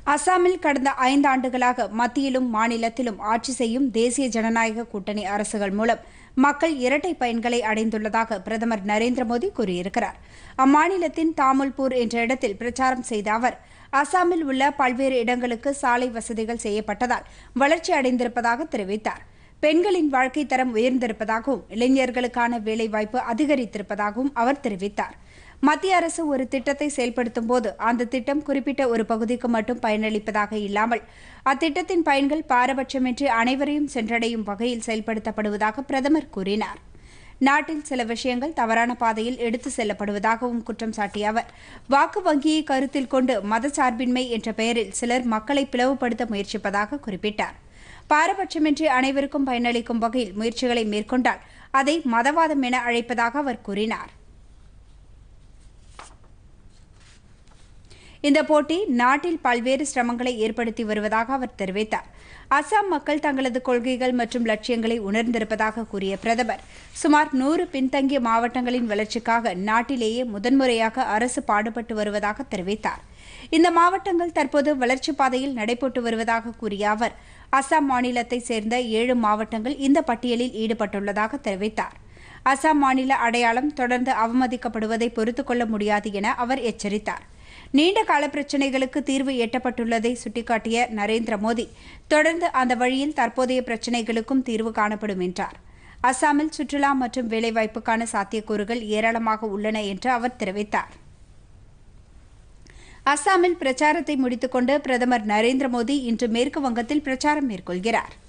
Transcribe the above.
அசாமில் கடந்த ஐந்தாண்டுகளாக மத்தியிலும் மாநிலத்திலும் ஆட்சி செய்யும் தேசிய ஜனநாயக கூட்டணி அரசுகள் மூலம் மக்கள் இரட்டை பயன்களை அடைந்துள்ளதாக பிரதமர் நரேந்திர மோடி கூறியிருக்கிறார் அம்மாநிலத்தின் தாமுல்பூர் என்ற இடத்தில் பிரச்சாரம் செய்த அவர் அசாமில் உள்ள பல்வேறு இடங்களுக்கு சாலை வசதிகள் செய்யப்பட்டதால் வளர்ச்சி அடைந்திருப்பதாக தெரிவித்தார் பெண்களின் வாழ்க்கை தரம் உயர்ந்திருப்பதாகவும் இளைஞர்களுக்கான வேலைவாய்ப்பு அதிகரித்திருப்பதாகவும் அவர் தெரிவித்தார் மத்திய அரசு ஒரு திட்டத்தை செயல்படுத்தும் போது அந்த திட்டம் குறிப்பிட்ட ஒரு பகுதிக்கு மட்டும் பயனளிப்பதாக இல்லாமல் அத்திட்டத்தின் பயன்கள் பாரபட்சமின்றி அனைவரையும் சென்றடையும் வகையில் செயல்படுத்தப்படுவதாக பிரதமர் கூறினார் நாட்டில் சில விஷயங்கள் தவறான பாதையில் எடுத்து செல்லப்படுவதாகவும் குற்றம் சாட்டிய அவர் வாக்கு வங்கியை கருத்தில் கொண்டு மதசார்பின்மை என்ற பெயரில் சிலர் மக்களை பிளவுபடுத்த முயற்சிப்பதாக குறிப்பிட்டார் பாரபட்சமின்றி அனைவருக்கும் பயனளிக்கும் வகையில் முயற்சிகளை மேற்கொண்டால் அதை மதவாதம் என அழைப்பதாக அவர் கூறினார் இந்த போட்டி நாட்டில் பல்வேறு சிரமங்களை ஏற்படுத்தி வருவதாக அவர் தெரிவித்தார் அசாம் மக்கள் தங்களது கொள்கைகள் மற்றும் லட்சியங்களை உணர்ந்திருப்பதாக கூறிய பிரதமர் சுமார் நூறு பின்தங்கிய மாவட்டங்களின் வளர்ச்சிக்காக நாட்டிலேயே முதன்முறையாக அரசு பாடுபட்டு வருவதாக தெரிவித்தார் இந்த மாவட்டங்கள் தற்போது வளர்ச்சிப் பாதையில் நடைபெற்று வருவதாக கூறிய அவர் அசாம் மாநிலத்தைச் சேர்ந்த ஏழு மாவட்டங்கள் இந்த பட்டியலில் ஈடுபட்டுள்ளதாக தெரிவித்தார் அசாம் மாநில அடையாளம் தொடர்ந்து அவமதிக்கப்படுவதை பொறுத்துக் கொள்ள முடியாது என அவர் எச்சரித்தார் நீண்ட கால பிரச்சினைகளுக்கு தீர்வு எட்டப்பட்டுள்ளதை சுட்டிக்காட்டிய நரேந்திர மோடி தொடர்ந்து அந்த வழியில் தற்போதைய பிரச்சினைகளுக்கும் தீர்வு காணப்படும் என்றார் அசாமில் சுற்றுலா மற்றும் வேலைவாய்ப்புக்கான சாத்தியக்கூறுகள் ஏராளமாக உள்ளன என்று அவர் தெரிவித்தார் அசாமில் பிரச்சாரத்தை முடித்துக்கொண்டு பிரதமர் நரேந்திர மோடி இன்று மேற்கு வங்கத்தில் பிரச்சாரம் மேற்கொள்கிறார்